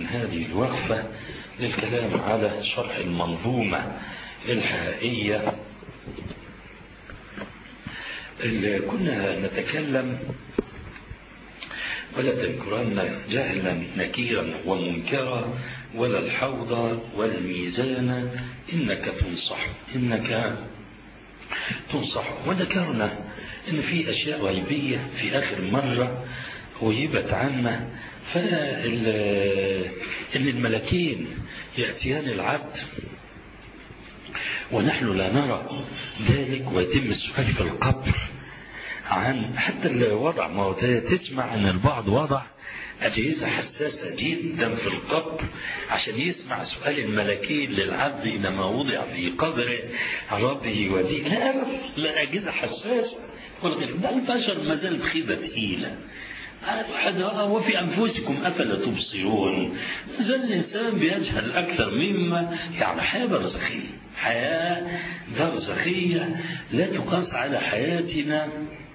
هذه الوقفة للكلام على شرح المنظومة الحائية اللي كنا نتكلم ولا تذكرن جهلا نكيرا ومنكرا ولا الحوض والميزان إنك تنصح إنك تنصح وذكرنا إن في أشياء غيبية في آخر مرة غيبت عنا فإن الملكين يأتيان العبد ونحن لا نرى ذلك ويتم السؤال في القبر عن حتى الوضع ما هو تسمع ان البعض وضع أجهزة حساسة جدا في القبر عشان يسمع سؤال الملكين للعبد إنما وضع في قبره ربه وديه لا لا أجهزة حساسة والغير ده البشر ما زال خيبة ثقيلة وفي أنفسكم أفلا تبصرون زال الإنسان بيجهل أكثر مما يعني حياة برزخية حياة برزخية لا تقاس على حياتنا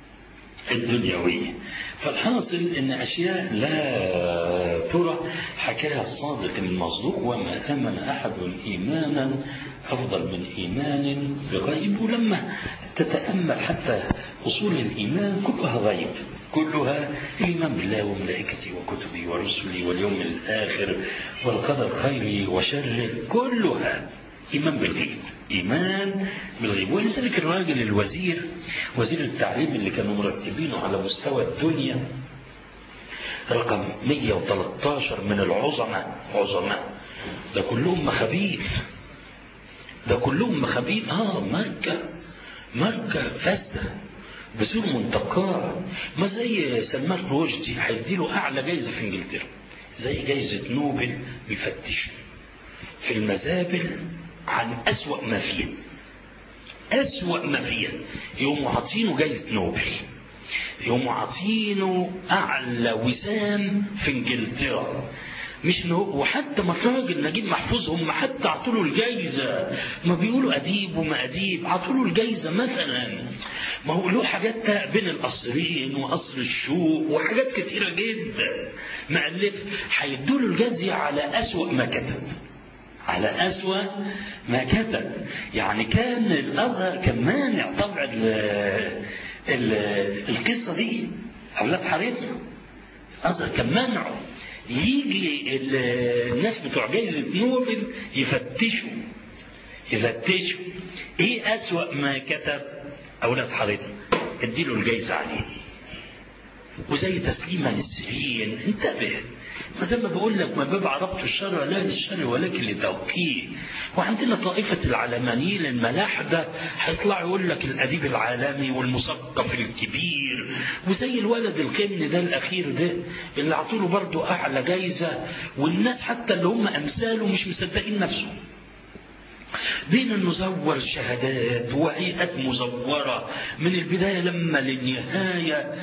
الدنيوية فالحاصل ان اشياء لا ترى حكاها الصادق المصدوق وما امن احد ايمانا افضل من ايمان بغيب ولما تتامل حتى اصول الايمان كلها غيب كلها الايمان بالله وملائكته وكتبه ورسله واليوم الاخر والقدر خيره وشره كلها إيمان بالغيب إيمان بالغيب ولذلك الراجل الوزير وزير التعليم اللي كانوا مرتبينه على مستوى الدنيا رقم 113 من العظماء عظماء ده كلهم مخابيل ده كلهم مخابيل اه ماركة ماركة فاسدة بصير منتقاه ما زي سلمان رشدي هيديله اعلى جايزه في انجلترا زي جايزه نوبل بيفتشوا في المزابل عن أسوأ ما فيها أسوأ ما فيها يقوموا عاطينه جايزة نوبل يقوموا عاطينه أعلى وسام في إنجلترا مش إنه وحتى ما الراجل نجيب محفوظ هم حتى عطوا له الجايزة ما بيقولوا أديب وما أديب عطوا له الجايزة مثلا ما هو له حاجات بين القصرين وقصر الشوق وحاجات كتيرة جدا مألف هيدوا له الجايزة على أسوأ ما كتب على أسوأ ما كتب يعني كان الأزهر كان مانع طبع ال ال القصة دي أولاد حارتنا الأزهر كان مانعه يجي الناس بتوع جايزة نوبل يفتشوا يفتشوا ايه أسوأ ما كتب أولاد حارتنا اديله الجايزة عليه وزي تسليمة للسرين انتبه زي ما بقول لك ما باب عرفت الشر لا للشر ولكن لتوقيه وعندنا طائفة العلمانيين الملاحدة هيطلع يقول لك الأديب العالمي والمثقف الكبير وزي الولد الكن ده الأخير ده اللي عطوله برضه أعلى جايزة والناس حتى اللي هم أمثاله مش مصدقين نفسهم بين المزور شهادات وهيئات مزورة من البداية لما للنهاية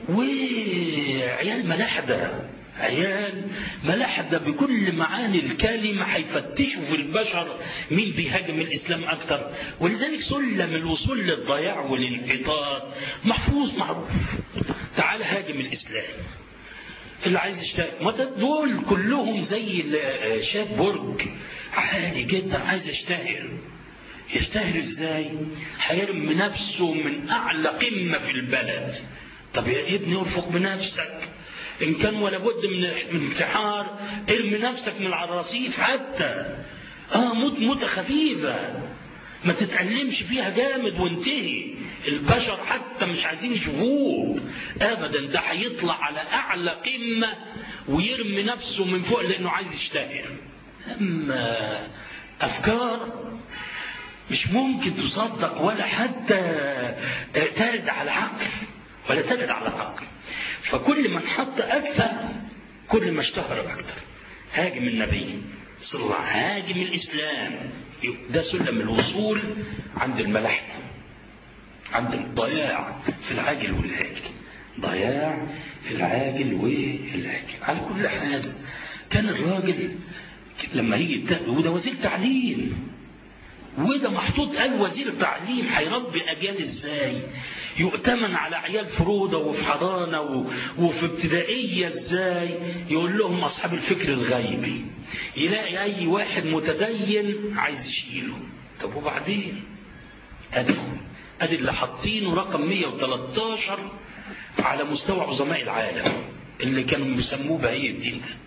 وعيال ملاحدة عيال ملاحدة بكل معاني الكلمة هيفتشوا في البشر مين بيهاجم الإسلام أكتر ولذلك سلم الوصول للضياع والانحطاط محفوظ معروف تعال هاجم الإسلام اللي عايز يشتغل ما ده دول كلهم زي شاب برج عالي جدا عايز يشتهر يشتهر ازاي هيرمي نفسه من اعلى قمه في البلد طب يا ابني ارفق بنفسك ان كان ولا بد من انتحار ارمي نفسك من على الرصيف حتى اه موت موتة خفيفة ما تتألمش فيها جامد وانتهي البشر حتى مش عايزين يشوفوه ابدا ده هيطلع على اعلى قمة ويرمي نفسه من فوق لانه عايز يشتهر اما افكار مش ممكن تصدق ولا حتى ترد على عقل ولا ترد على عقل فكل ما انحط أكثر كل ما اشتهر أكثر هاجم النبي صلى الله عليه وسلم هاجم الإسلام ده سلم الوصول عند الملاحدة عند الضياع في العاجل والهاجل ضياع في العاجل والهاجل على كل حال كان الراجل لما يجي وده وزير تعليم وده محطوط قال وزير تعليم هيربي اجيال ازاي يؤتمن على عيال في روضه وفي حضانه و- وفي ابتدائيه ازاي يقول لهم اصحاب الفكر الغيبي يلاقي اي واحد متدين عايز يشيله طب وبعدين ادي ادي اللي حاطينه رقم 113 على مستوى عظماء العالم اللي كانوا بيسموه بهية الدين ده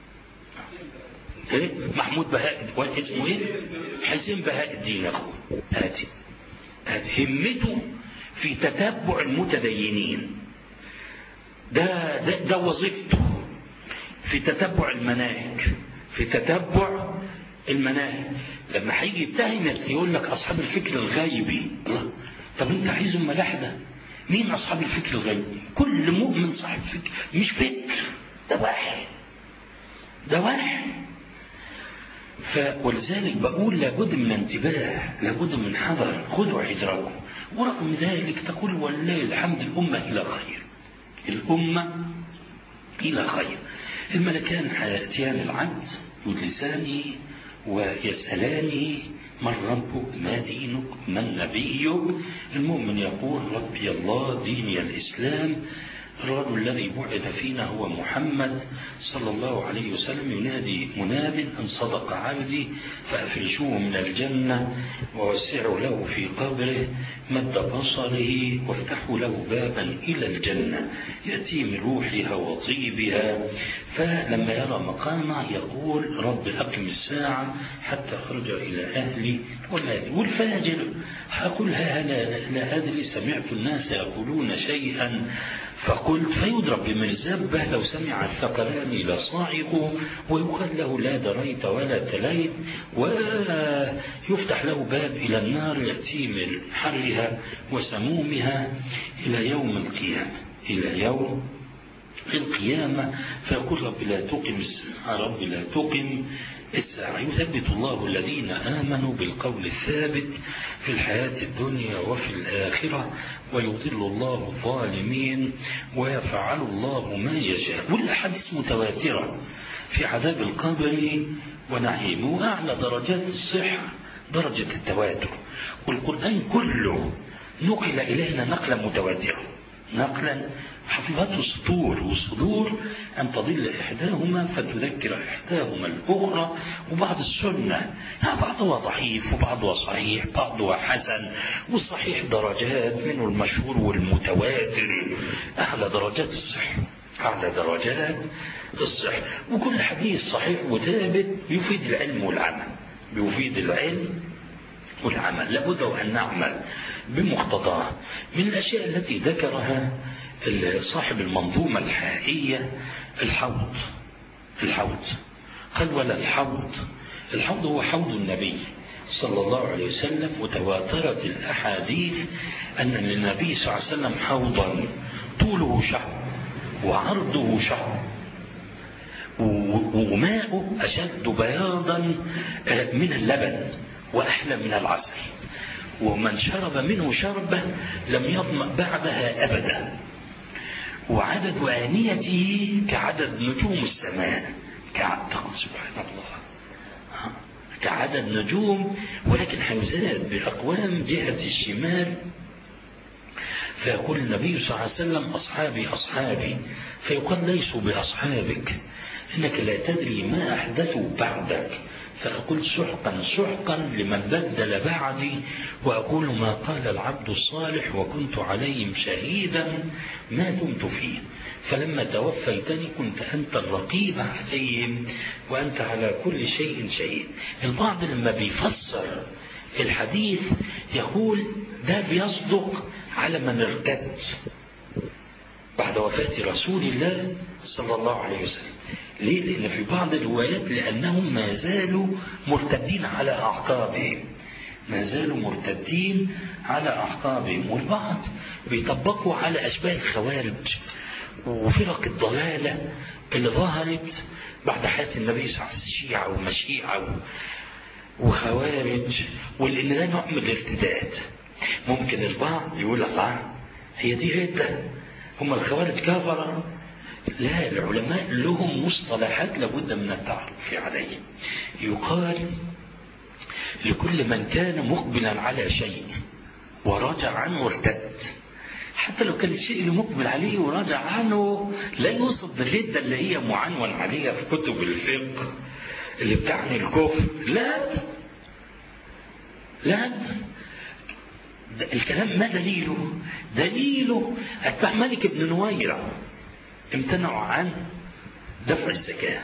ايه محمود بهاء ولا اسمه ايه حسين بهاء الدين يا اخويا ادي ادي همته في تتبع المتدينين ده ده, ده وظيفته في تتبع المناهج في تتبع المناهج لما هيجي يتهم يقول لك اصحاب الفكر الغيبي الله. طب انت عايزهم ملاحده مين اصحاب الفكر الغيبي كل مؤمن صاحب فكر مش فكر ده واحد ده واحد ف ولذلك بقول لابد من انتباه لابد من حذر خذوا حذركم ورغم ذلك تقول ولله الحمد الأمة إلى خير الأمة إلى خير الملكان حياتيان العبد يجلسانه ويسألانه من ربك ما دينك من نبيك المؤمن يقول ربي الله ديني الإسلام الرجل الذي بعث فينا هو محمد صلى الله عليه وسلم ينادي مناد أن صدق عبدي فأفرشوه من الجنة ووسعوا له في قبره مد بصره وافتحوا له بابا إلى الجنة يأتي من روحها وطيبها فلما يرى مقامه يقول رب أقم الساعة حتى أخرج إلى أهلي ومالي والفاجر هقول ها لا, لا أدري سمعت الناس يقولون شيئا فقلت فيضرب بمرزبة لو سمع الثقلان لصاعقه ويقال له لا دريت ولا تليت ويفتح له باب إلى النار يأتي من حرها وسمومها إلى يوم القيامة إلى يوم القيامة فيقول رب لا تقم الساعة رب لا تقم الساعة يثبت الله الذين آمنوا بالقول الثابت في الحياة الدنيا وفي الآخرة ويضل الله الظالمين ويفعل الله ما يشاء والأحاديث متواترة في عذاب القبر ونعيمه وأعلى درجات الصحة درجة التواتر والقرآن كله نقل إلينا نقلا متواترة نقلا حفظته السطور والصدور أن تضل إحداهما فتذكر إحداهما الأخرى وبعض السنة يعني بعضها ضعيف وبعضها صحيح بعضها حسن والصحيح درجات منه المشهور والمتواتر أعلى درجات الصحة أعلى درجات الصحة وكل حديث صحيح وثابت يفيد العلم والعمل بيفيد العلم والعمل لابد أن نعمل بمقتضاه من الأشياء التي ذكرها صاحب المنظومة الحائية الحوض الحوض قال ولا الحوض الحوض هو حوض النبي صلى الله عليه وسلم وتواترت الأحاديث أن للنبي صلى الله عليه وسلم حوضا طوله شهر وعرضه شهر وماءه أشد بياضا من اللبن وأحلى من العسل ومن شرب منه شربة لم يظمأ بعدها أبدا وعدد آنيته كعدد نجوم السماء كعدد سبحان الله كعدد نجوم ولكن هيزاد بأقوام جهة الشمال فيقول النبي صلى الله عليه وسلم أصحابي أصحابي فيقال ليسوا بأصحابك إنك لا تدري ما أحدثوا بعدك فأقول سحقا سحقا لمن بدل بعدي وأقول ما قال العبد الصالح وكنت عليهم شهيدا ما دمت فيه فلما توفيتني كنت أنت الرقيب عليهم وأنت على كل شيء شهيد البعض لما بيفسر الحديث يقول ده بيصدق على من ارتد بعد وفاة رسول الله صلى الله عليه وسلم ليه؟ لأن في بعض الروايات لأنهم ما زالوا مرتدين على أعقابهم ما زالوا مرتدين على أعقابهم والبعض بيطبقوا على أشباه الخوارج وفرق الضلالة اللي ظهرت بعد حياة النبي صلى الله عليه وسلم شيعة ومشيعة وخوارج ولأن ده نوع من الارتداد ممكن البعض يقول الله هي دي ردة هم الخوارج كفرة لا العلماء لهم مصطلحات لابد من التعرف عليه يقال لكل من كان مقبلا على شيء ورجع عنه وارتد حتى لو كان الشيء اللي مقبل عليه وراجع عنه لا يوصف بالردة اللي هي معنون عليها في كتب الفقه اللي بتعني الكفر لا لا الكلام ما دليله دليله أتباع ملك بن نويرة امتنعوا عن دفع الزكاة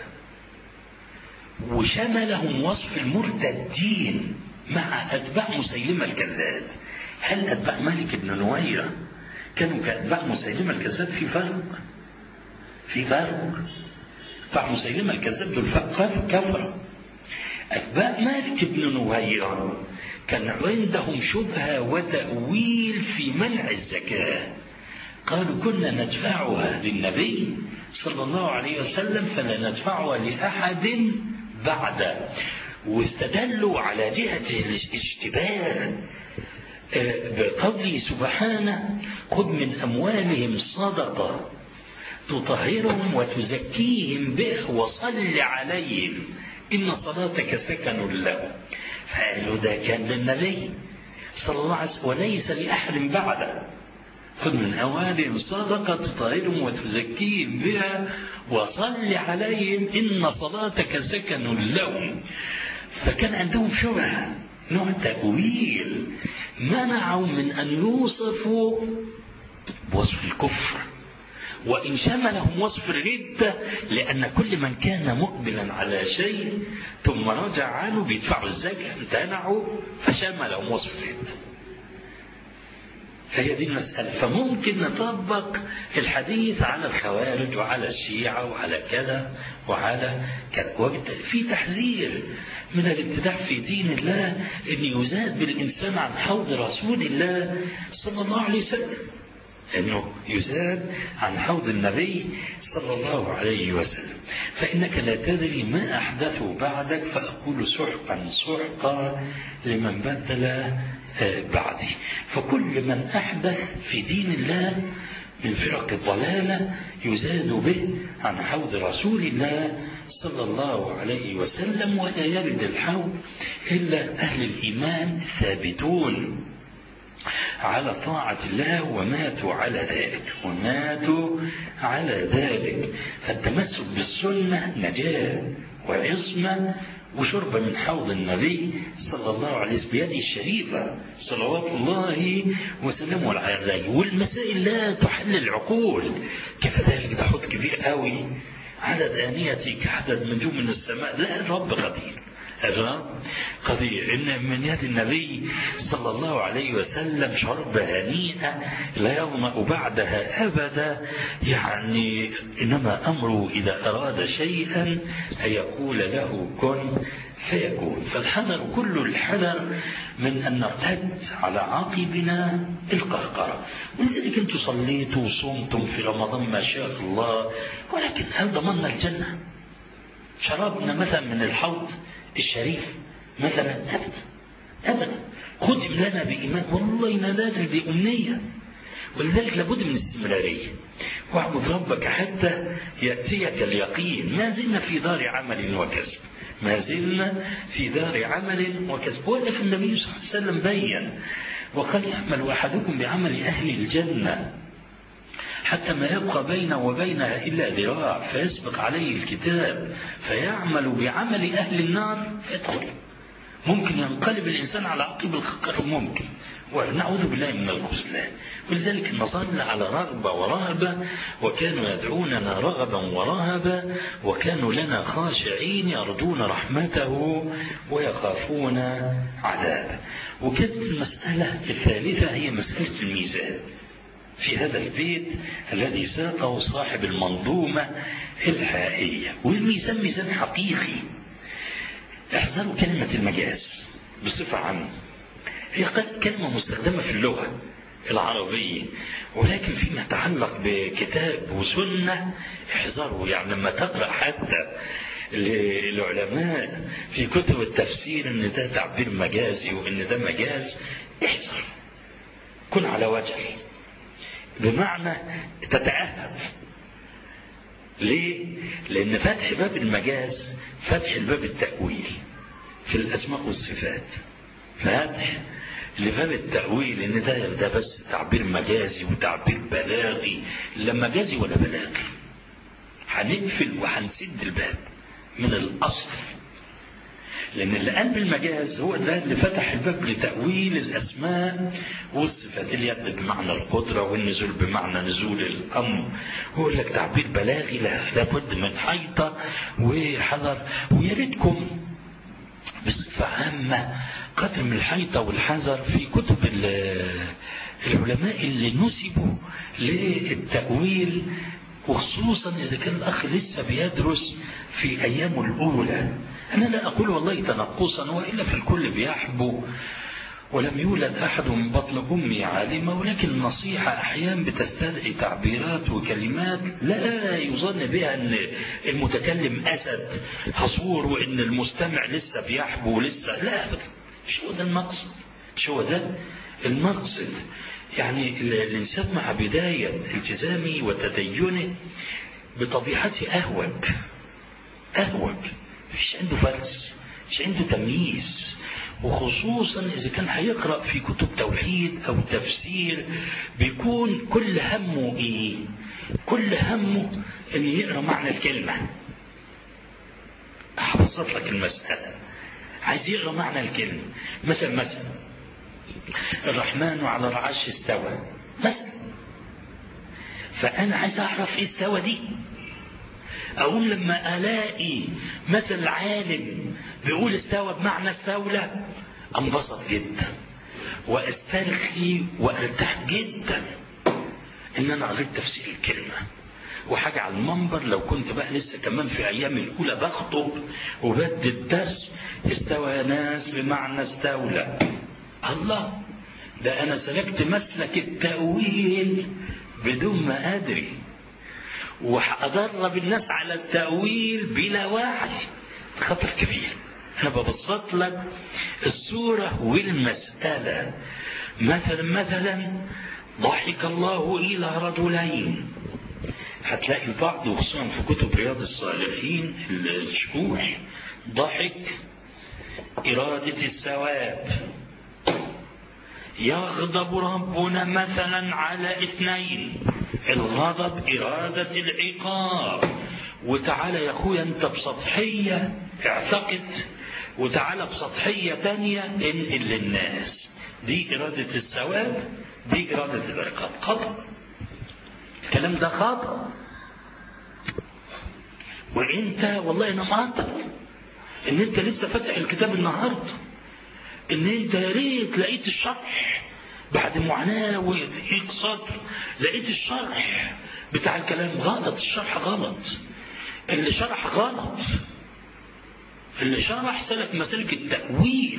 وشملهم وصف المرتدين مع أتباع مسيلمة الكذاب هل أتباع مالك بن نويرة كانوا كأتباع مسيلمة الكذاب في فرق في فرق أتباع مسيلمة الكذاب دول كفرة أتباع مالك بن نويرة كان عندهم شبهة وتأويل في منع الزكاة قالوا كنا ندفعها للنبي صلى الله عليه وسلم فلا ندفعها لأحد بعد واستدلوا على جهة الاشتباه بقوله سبحانه خذ من أموالهم صدقة تطهرهم وتزكيهم به وصل عليهم إن صلاتك سكن له فقالوا ده كان للنبي صلى الله عليه وسلم وليس لأحد بعده خذ من أموالهم صدقة تطهرهم وتزكيهم بها وصل عليهم إن صلاتك سكن لهم فكان عندهم شبهة نوع تأويل منعوا من أن يوصفوا بوصف الكفر وإن شملهم وصف الردة لأن كل من كان مقبلا على شيء ثم رجع عنه بيدفعوا الزكاة امتنعوا فشملهم وصف الردة فهي دي المسألة فممكن نطبق الحديث على الخوارج وعلى الشيعة وعلى كذا وعلى كذا وبالتالي في تحذير من الابتداع في دين الله أن يزاد بالإنسان عن حوض رسول الله صلى الله عليه وسلم أنه يزاد عن حوض النبي صلى الله عليه وسلم فإنك لا تدري ما أحدثوا بعدك فأقول سحقا سحقا لمن بدل بعدي فكل من أحدث في دين الله من فرق الضلالة يزاد به عن حوض رسول الله صلى الله عليه وسلم ولا يرد الحوض إلا أهل الإيمان ثابتون على طاعة الله وماتوا على ذلك وماتوا على ذلك فالتمسك بالسنة نجاة وعصمة وشرب من حوض النبي صلى الله عليه وسلم بيده الشريفة صلوات الله وسلامه عليه والمسائل لا تحل العقول كذلك ده حوض كبير قوي عدد آنيتي كعدد نجوم من السماء لا الرب قدير الرب قدير إن من يد النبي صلى الله عليه وسلم شرب هنيئة لا يظمأ بعدها أبدا يعني إنما أمره إذا أراد شيئا أن يقول له كن فيكون فالحذر كل الحذر من أن نرتد على عاقبنا القهقرة ولذلك أنتم صليتوا وصمتم في رمضان ما شاء الله ولكن هل ضمننا الجنة شربنا مثلا من الحوض الشريف مثلا أبدا أبدا ختم لنا بإيمان والله نادات دي أمنية ولذلك لابد من الاستمرارية واعبد ربك حتى يأتيك اليقين ما زلنا في دار عمل وكسب ما زلنا في دار عمل وكسب وقف النبي صلى الله عليه وسلم بين وقال يعمل أحدكم بعمل أهل الجنة حتى ما يبقى بينه وبينها إلا ذراع فيسبق عليه الكتاب فيعمل بعمل أهل النار فيدخل ممكن ينقلب الإنسان على عقب الخطر ممكن ونعوذ بالله من الخذلان ولذلك نظل على رغبة ورهبة وكانوا يدعوننا رغبا ورهبا وكانوا لنا خاشعين يرجون رحمته ويخافون عذابه وكانت المسألة الثالثة هي مسألة الميزان في هذا البيت الذي ساقه صاحب المنظومة الحائية والميزان ميزان حقيقي احذروا كلمة المجاز بصفة عامة هي كلمة مستخدمة في اللغة العربية ولكن فيما يتعلق بكتاب وسنة احذروا يعني لما تقرأ حتى للعلماء في كتب التفسير ان ده تعبير مجازي وان ده مجاز احذر كن على وجه بمعنى تتأهب ليه؟ لأن فتح باب المجاز فتح الباب التأويل في الأسماء والصفات فاتح لباب التأويل إن ده ده بس تعبير مجازي وتعبير بلاغي لا مجازي ولا بلاغي هنقفل وهنسد الباب من الأصل لأن اللي قال بالمجاز هو ده اللي فتح الباب لتأويل الأسماء والصفات اليد بمعنى القدرة والنزول بمعنى نزول الأمر هو لك تعبير بلاغي لا لابد من حيطة وحذر ويا ريتكم بصفة عامة قدر من الحيطة والحذر في كتب العلماء اللي نسبوا للتأويل وخصوصا إذا كان الأخ لسه بيدرس في أيامه الأولى أنا لا أقول والله تنقصا وإلا في الكل بيحبو ولم يولد أحد من بطن أمي عالمة ولكن النصيحة أحيانا بتستدعي تعبيرات وكلمات لا يظن بها أن المتكلم أسد حصور وأن المستمع لسه بيحبو لسه لا أبدا مش هو ده المقصد مش هو ده المقصد يعني الإنسان مع بداية التزامه وتدينه بطبيعته أهوج أهوج مفيش عنده فلس مش عنده تمييز وخصوصا إذا كان هيقرأ في كتب توحيد أو تفسير بيكون كل همه إيه؟ كل همه إن يقرأ معنى الكلمة هبسط لك المسألة عايز يقرأ معنى الكلمة مثلا مثلا الرحمن على العرش استوى مثلا فأنا عايز أعرف إيه استوى دي أقول لما ألاقي مثل عالم بيقول استوى بمعنى استولى أنبسط جدا وأسترخي وأرتاح جدا إن أنا قريت تفسير الكلمة وحاجة على المنبر لو كنت بقى لسه كمان في أيام الأولى بخطب وبدي الدرس استوى يا ناس بمعنى استولى الله ده أنا سلكت مسلك التأويل بدون ما أدري وأدرب الناس على التأويل بلا وعي خطر كبير أنا ببسط لك الصورة والمسألة مثلا مثلا ضحك الله إلى رجلين هتلاقي البعض وخصوصا في كتب رياض الصالحين الشروح ضحك إرادة الثواب يغضب ربنا مثلا على اثنين الغضب إرادة العقاب وتعالى يا أخويا أنت بسطحية اعتقد وتعالى بسطحية تانية انقل للناس دي إرادة الثواب دي إرادة العقاب خطأ الكلام ده خطأ وانت والله انا مقدر ان انت لسه فاتح الكتاب النهارده ان انت يا ريت لقيت الشرح بعد معاناة وضيق صدر لقيت الشرح بتاع الكلام غلط الشرح غلط اللي شرح غلط اللي شرح سلك مسالك التأويل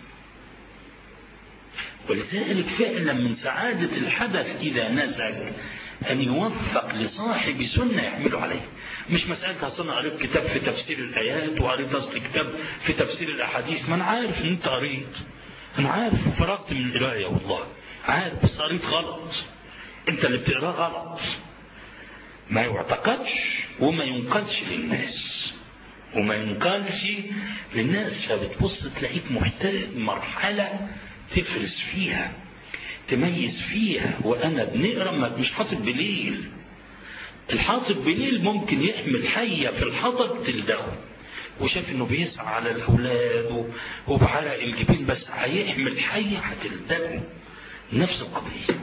ولذلك فعلا من سعادة الحدث إذا نسج أن يوفق لصاحب سنة يحمله عليه مش مسألة أصل أنا قريت كتاب في تفسير الآيات وقريت أصل كتاب في تفسير الأحاديث ما أنا عارف إن أنت قريت أنا عارف وفرغت من القراية والله عارف بس قريت غلط أنت اللي بتقراه غلط ما يعتقدش وما ينقلش للناس وما ينقلش للناس فبتبص تلاقيك محتاج مرحلة تفرز فيها تميز فيها وانا بنقرا مش حاطط بليل الحاطط بليل ممكن يحمل حيه في الحطب تلدغه وشاف انه بيسعى على الاولاد وبعرق الجبين بس هيحمل حيه هتلدغه نفس القضيه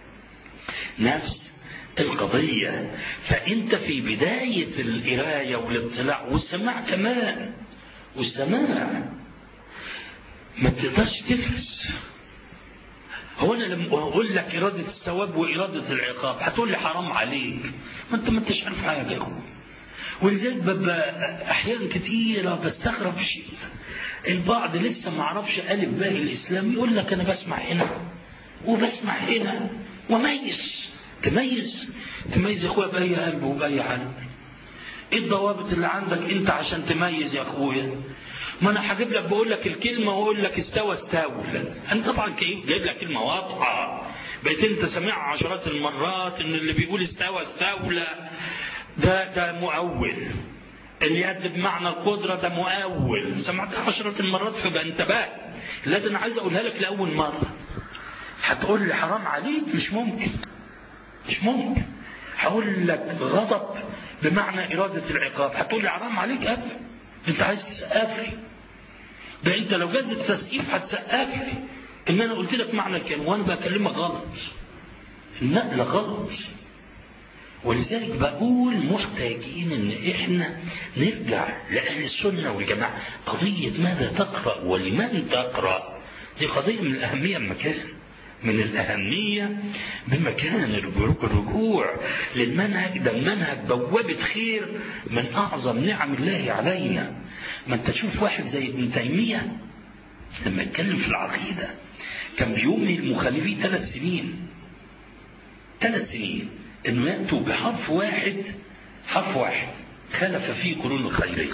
نفس القضية فأنت في بداية القراية والاطلاع والسماع كمان والسماع ما تقدرش تفرس هو انا لما اقول لك اراده الثواب واراده العقاب هتقول لي حرام عليك ما انت ما انتش عارف حاجه يا اخوي ولذلك ببقى احيان كتيره بستغرب شيء البعض لسه ما عرفش الف باء الاسلام يقول لك انا بسمع هنا وبسمع هنا وميز تميز تميز يا اخويا باي قلب وباي علم ايه الضوابط اللي عندك انت عشان تميز يا اخويا ما انا هجيب لك بقول لك الكلمه واقول لك استوى استولى انا طبعا جايب لك كلمه واضحه بقيت انت سامعها عشرات المرات ان اللي بيقول استوى استولى ده ده مؤول اليد بمعنى القدرة ده مؤول سمعتها عشرة مرات فبقى انتبهت لا ده أنا عايز أقولها لك لأول مرة هتقول لي حرام عليك مش ممكن مش ممكن هقول لك غضب بمعنى إرادة العقاب هتقول لي حرام عليك أبدا أنت عايز تسقف لي ده أنت لو جاز التسقيف هتسقف لي إن أنا قلت لك معنى الكلمة وأنا بكلمك غلط النقل غلط ولذلك بقول محتاجين ان احنا نرجع لاهل السنه والجماعه قضيه ماذا تقرا ولمن تقرا دي قضيه من الاهميه بمكان من الأهمية بمكان الرجوع للمنهج ده المنهج بوابة خير من أعظم نعم الله علينا ما أنت تشوف واحد زي ابن تيمية لما يتكلم في العقيدة كان بيومي المخالفين ثلاث سنين ثلاث سنين انه ياتوا بحرف واحد حرف واحد خلف فيه قرون الخيريه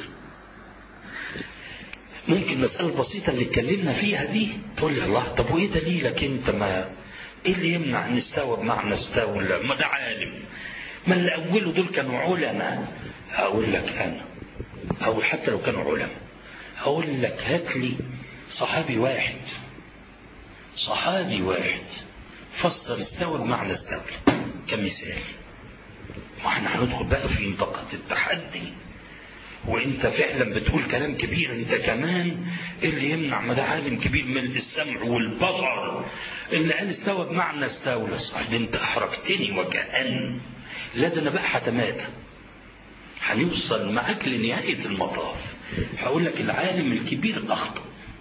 ممكن المسألة البسيطة اللي اتكلمنا فيها دي تقول لي الله طب وايه دليلك انت ما ايه اللي يمنع ان استوى بمعنى استولى ما ده عالم ما اللي اوله دول كانوا علماء هقول لك انا او حتى لو كانوا علماء هقول لك هات لي صحابي واحد صحابي واحد فسر استوى بمعنى استولى كمثال واحنا هندخل بقى في منطقة التحدي وانت فعلا بتقول كلام كبير انت كمان اللي يمنع ما ده عالم كبير من السمع والبصر اللي قال استوى بمعنى استولى صح ده انت احرجتني وكأن لا ده انا بقى هتماتى هنوصل معاك لنهاية المطاف هقول لك العالم الكبير اخطأ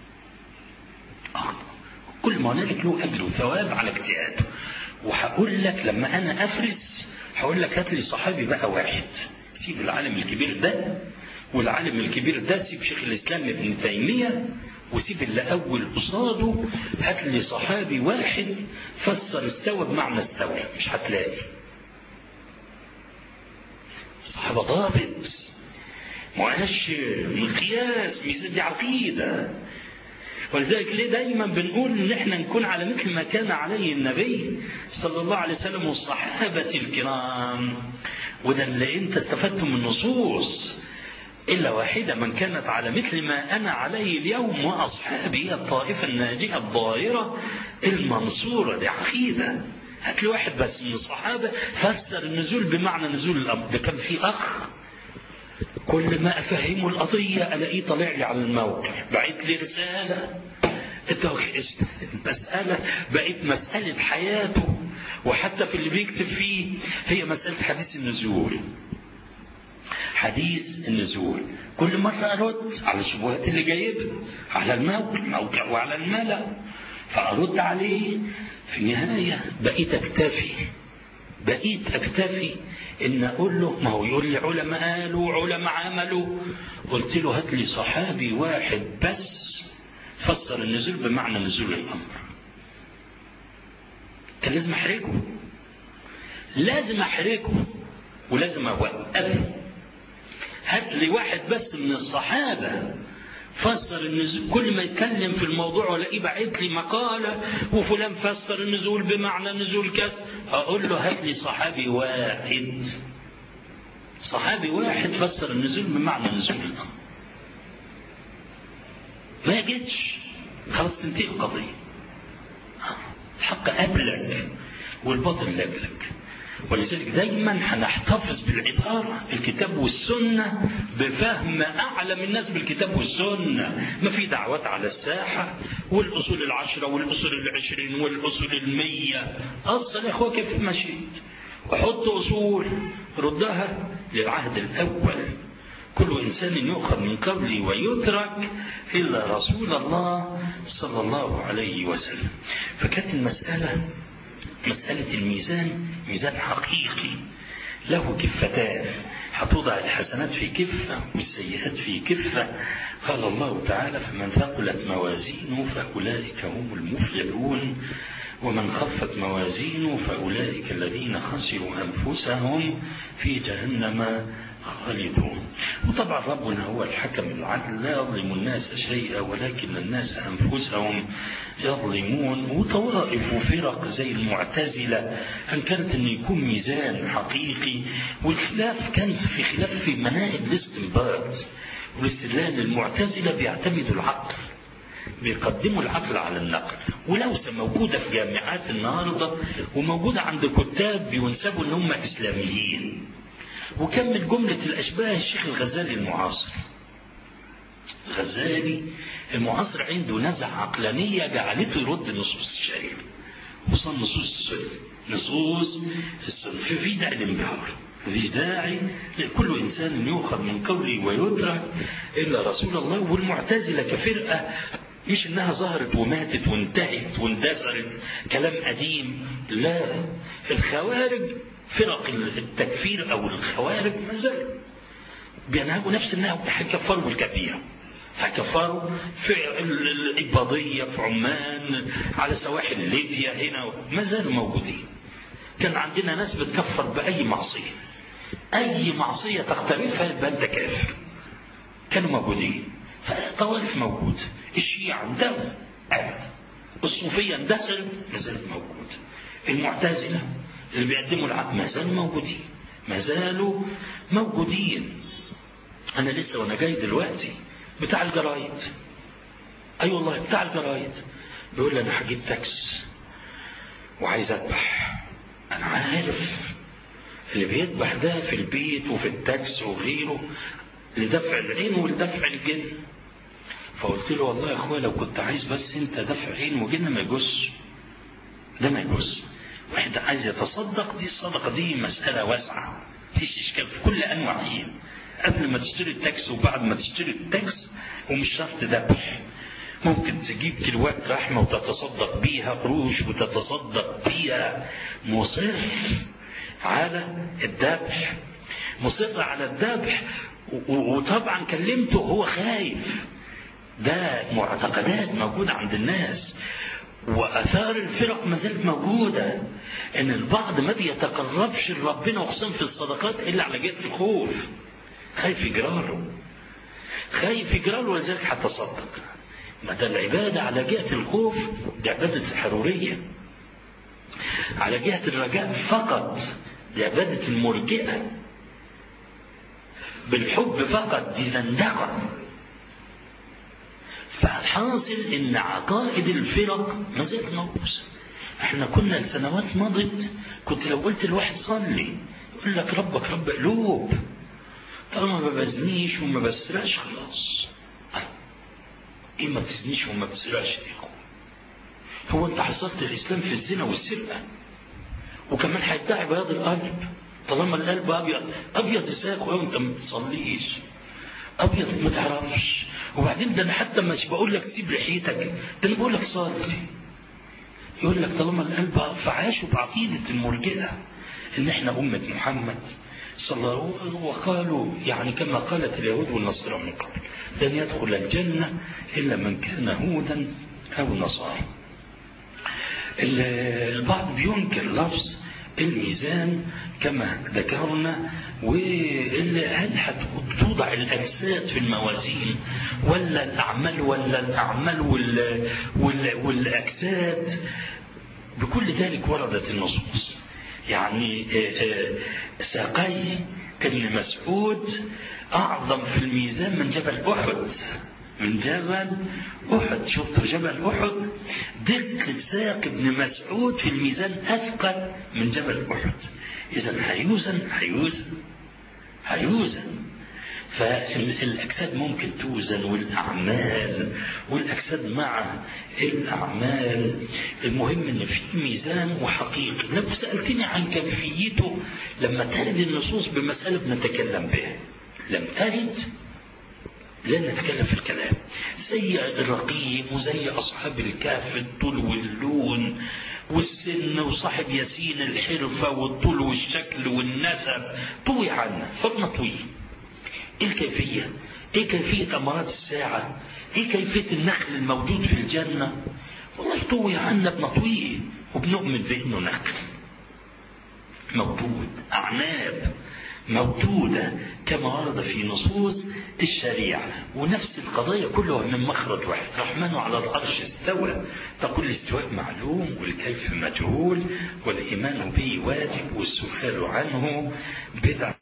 اخطأ كل ما هنالك له اجر وثواب على اجتهاده وهقول لك لما انا افرس هقول لك هات لي صحابي بقى واحد سيب العالم الكبير ده والعالم الكبير ده سيب شيخ الاسلام ابن تيميه وسيب اللي اول قصاده هات لي صحابي واحد فسر استوى بمعنى استوى مش هتلاقي الصحابه ضابط مؤشر مقياس ميزان دي عقيده ولذلك ليه دايما بنقول ان احنا نكون على مثل ما كان عليه النبي صلى الله عليه وسلم والصحابة الكرام وده اللي انت استفدت من النصوص إلا واحدة من كانت على مثل ما أنا عليه اليوم وأصحابي الطائفة الناجية الظاهرة المنصورة دي عقيدة هات لي واحد بس من الصحابة فسر النزول بمعنى نزول الأمر ده كان في أخ كل ما أفهمه القضية ألاقيه طالع لي على الموقع بعت لي رسالة مسألة بقت مسألة حياته وحتى في اللي بيكتب فيه هي مسألة حديث النزول حديث النزول كل مرة أرد على الشبهات اللي جايبها على الموقع وعلى الملأ فأرد عليه في النهاية بقيت أكتفي بقيت أكتفي إن أقول له ما هو يقول لي علماء قالوا علماء عملوا قلت له هات لي صحابي واحد بس فسر النزول بمعنى نزول الأمر كان لازم أحرجه لازم أحرجه ولازم أوقفه هات لي واحد بس من الصحابة فسر النزول كل ما يتكلم في الموضوع ولاقيه باعت لي مقالة وفلان فسر النزول بمعنى نزول كذا أقول له هات لي صحابي واحد صحابي واحد فسر النزول بمعنى نزول الأمر ما جتش خلاص تنتهي القضية الحق قبلك والباطل قبلك ولذلك دايما هنحتفظ بالعبارة الكتاب والسنة بفهم أعلم الناس بالكتاب والسنة ما في دعوات على الساحة والأصول العشرة والأصول العشرين والأصول المية أصل يا أخوة كيف مشيت وحط أصول ردها للعهد الأول كل إنسان يؤخذ من قولي ويترك إلا رسول الله صلى الله عليه وسلم فكانت المسألة مسألة الميزان ميزان حقيقي له كفتان هتوضع الحسنات في كفة والسيئات في كفة قال الله تعالى فمن ثقلت موازينه فأولئك هم المفلحون ومن خفت موازينه فأولئك الذين خسروا أنفسهم في جهنم خالدون وطبعا ربنا هو الحكم العدل لا يظلم الناس شيئا ولكن الناس أنفسهم يظلمون وطوائف وفرق زي المعتزلة أنكرت أن يكون ميزان حقيقي والخلاف كان في خلاف في مناهج الاستنباط والاستدلال المعتزلة بيعتمدوا العقل بيقدموا العقل على النقل ولوسة موجودة في جامعات النهاردة وموجودة عند كتاب بينسبوا ان هم اسلاميين وكمل جملة الاشباه الشيخ الغزالي المعاصر الغزالي المعاصر عنده نزعة عقلانية جعلته يرد النصوص الشريعة خصوصا نصوص السنة نصوص السنة ففي داعي للانبهار مفيش داعي لكل إنسان يؤخذ من قوله ويترك إلا رسول الله والمعتزلة كفرقة مش إنها ظهرت وماتت وانتهت واندثرت كلام قديم لا الخوارج فرق التكفير أو الخوارج ما زالوا بينهجوا نفس النهج هيكفروا بالكبيرة هيكفروا في الإباضية في عمان على سواحل ليبيا هنا ما زالوا موجودين كان عندنا ناس بتكفر بأي معصية أي معصية تقترفها يبقى أنت كافر كانوا موجودين فطوائف موجود الشيعة اندثر الصوفية اندثرت ما زالت موجودة المعتزلة اللي بيقدموا العقل ما زالوا موجودين ما زالوا موجودين أنا لسه وأنا جاي دلوقتي بتاع الجرايد أي أيوة والله بتاع الجرايد بيقول لي أنا هجيب تاكس وعايز أذبح أنا عارف اللي بيذبح ده في البيت وفي التاكس وغيره لدفع العين ولدفع الجن فقلت له والله يا اخويا لو كنت عايز بس انت دفع عين وجن ما يجوزش ده ما يجوز واحد عايز يتصدق دي الصدقه دي مساله واسعه مفيش اشكال في كل انواعها قبل ما تشتري التاكس وبعد ما تشتري التاكس ومش شرط ذبح ممكن تجيب كيلوات لحمه وتتصدق بيها قروش وتتصدق بيها مصر على الذبح مصر على الذبح وطبعا كلمته هو خايف ده معتقدات موجودة عند الناس وأثار الفرق ما زالت موجودة إن البعض ما بيتقربش لربنا وخصوصا في الصدقات إلا على جهة الخوف خايف يجراله خايف يجراله ولذلك هتصدق ما ده العبادة على جهة الخوف دي عبادة الحرورية على جهة الرجاء فقط دي عبادة المرجئة بالحب فقط دي زندقة فالحاصل ان عقائد الفرق ما زالت موجوده احنا كنا لسنوات مضت كنت لو قلت لواحد صلي يقول لك ربك رب قلوب طالما ما بزنيش وما بسرقش خلاص ايه ما بتزنيش وما بتسرقش يا اخوان هو انت حصلت الاسلام في الزنا والسرقه وكمان هيدعي بياض القلب طالما القلب ابيض ابيض ازاي يا اخويا وانت ما بتصليش ابيض ما تعرفش وبعدين ده انا حتى مش بقول لك سيب لحيتك ده انا بقول لك صلي يقول لك طالما القلب فعاشوا بعقيده المرجئه ان احنا امه محمد صلى الله عليه وسلم وقالوا يعني كما قالت اليهود والنصارى من قبل لن يدخل الجنه الا من كان هودا او نصارى البعض بينكر لفظ الميزان كما ذكرنا وهل هتوضع الاجساد في الموازين ولا الاعمال ولا الاعمال وال وال والاجساد بكل ذلك وردت النصوص يعني ساقي ابن مسعود اعظم في الميزان من جبل احد من جبل أحد شفتوا جبل أحد دقة ساق ابن مسعود في الميزان أثقل من جبل أحد إذا هيوزن هيوزن هيوزن فالأجساد ممكن توزن والأعمال والأجساد مع الأعمال المهم إن في ميزان وحقيقي لو سألتني عن كيفيته لما ترد النصوص بمسألة بنتكلم بها لم ترد لا نتكلم في الكلام زي الرقيم وزي أصحاب الكهف الطول واللون والسن وصاحب ياسين الحرفة والطول والشكل والنسب طوي عنا فبنطوي ايه الكيفية ايه كيفية أمارات الساعة ايه كيفية النخل الموجود في الجنة والله طوي عنا بنطويه وبنؤمن بأنه نقل موجود أعناب موجودة كما ورد في نصوص الشريعة ونفس القضية كلها من مخرج واحد الرحمن على العرش استوى تقول الاستواء معلوم والكيف مجهول والإيمان به واجب والسؤال عنه بدعة